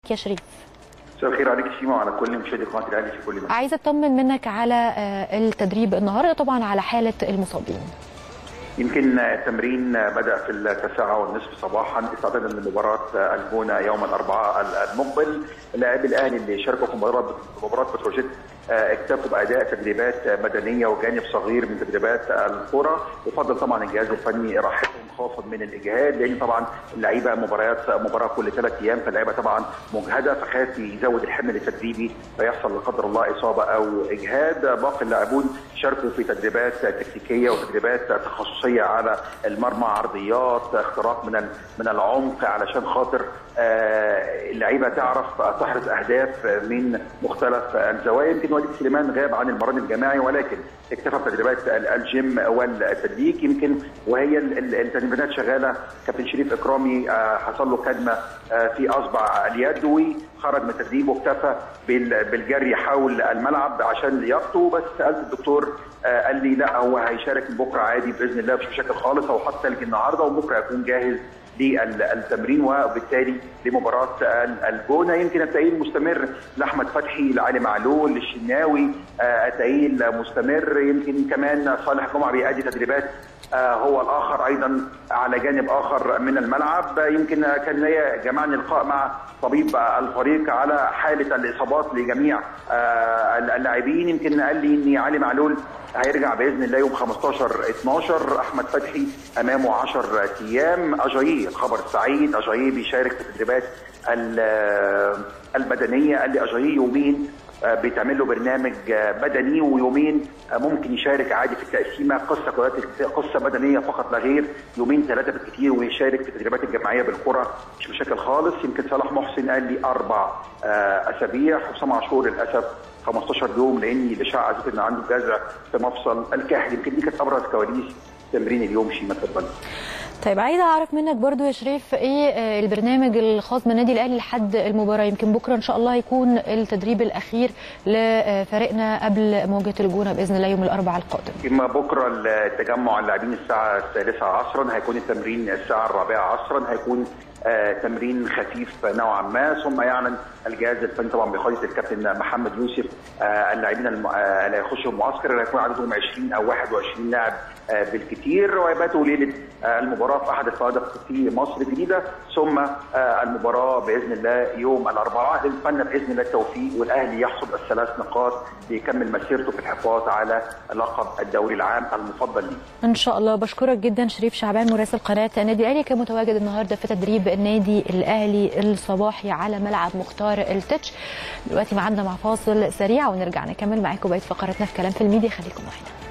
يا شريف مساء الخير عليك شيما وعلى كل مشاهدي قناه الاهلي في كل مكان عايزه اطمن منك على التدريب النهارده طبعا على حاله المصابين يمكن التمرين بدا في التاسعه والنصف صباحا استعدادا لمباراه الجونه يوم الاربعاء المقبل لاعبي الاهلي اللي شاركوا في مباراه مباراه بتروجيت اكتفوا باداء تدريبات بدنيه وجانب صغير من تدريبات الكره وفضل طبعا الجهاز الفني راحتهم خوفا من الاجهاد لان طبعا اللعيبه مباريات مباراه كل ثلاث ايام فاللعيبه طبعا مجهده فخاف يزود الحمل التدريبي فيحصل لا قدر الله اصابه او اجهاد باقي اللاعبون شاركوا في تدريبات تكتيكيه وتدريبات تخصصيه على المرمى عرضيات اختراق من من العمق علشان خاطر اللعيبه تعرف تحرز اهداف من مختلف الزوايا يمكن وليد سليمان غاب عن المران الجماعي ولكن اكتفى بتدريبات الجيم والتدليك يمكن وهي التدريبات شغاله كابتن شريف اكرامي حصل له كدمه في اصبع اليد وخرج من التدريب واكتفى بالجري حول الملعب عشان لياقته بس سالت الدكتور قال لي لا هو هيشارك بكره عادي باذن الله مش مشاكل خالص هو حط ثلج النهارده وبكره هيكون جاهز للتمرين وبالتالي لمباراه الجونه يمكن التأهيل مستمر لاحمد فتحي لعلي معلول للشناوي التأهيل مستمر يمكن كمان صالح جمعه بيأدي تدريبات هو الاخر ايضا على جانب اخر من الملعب يمكن كان ليا جمعني لقاء مع طبيب الفريق على حاله الاصابات لجميع اللاعبين يمكن قال لي ان علي معلول هيرجع باذن الله يوم 15 12 احمد فتحي امامه 10 ايام اجاييه الخبر السعيد اجاييه بيشارك في التدريبات البدنيه قال لي اجاييه يومين بيتعمل له برنامج بدني ويومين ممكن يشارك عادي في التقسيمه قصه قصه بدنيه فقط لا غير يومين ثلاثه بالكثير ويشارك في التدريبات الجماعيه بالكره مش مشاكل خالص يمكن صلاح محسن قال لي اربع اسابيع حسام عاشور للاسف 15 يوم لاني الاشاعه اثبتت ان عنده جزع في مفصل الكاحل يمكن دي كانت ابرز كواليس تمرين اليوم شيما اتفضل طيب عايزه اعرف منك برضو يا شريف ايه البرنامج الخاص بالنادي الاهلي لحد المباراه يمكن بكره ان شاء الله هيكون التدريب الاخير لفريقنا قبل مواجهه الجونه باذن الله يوم الاربعاء القادم. اما بكره التجمع اللاعبين الساعه الثالثه عصرا هيكون التمرين الساعه الرابعه عصرا هيكون آه تمرين خفيف نوعا ما ثم يعلن الجهاز الفني طبعا بقياده الكابتن محمد يوسف آه اللاعبين اللي هيخشوا المعسكر اللي هيكون عددهم 20 او 21 لاعب آه بالكثير ويباتوا ليله المباراه في احد الفنادق في مصر الجديده ثم المباراه باذن الله يوم الاربعاء نتمنى باذن الله التوفيق والاهلي يحصد الثلاث نقاط ليكمل مسيرته في الحفاظ على لقب الدوري العام المفضل ليه. ان شاء الله بشكرك جدا شريف شعبان مراسل قناه النادي الاهلي كان متواجد النهارده في تدريب النادي الاهلي الصباحي على ملعب مختار التتش دلوقتي معانا مع فاصل سريع ونرجع نكمل معاكم بقيه فقراتنا في كلام في الميديا خليكم معانا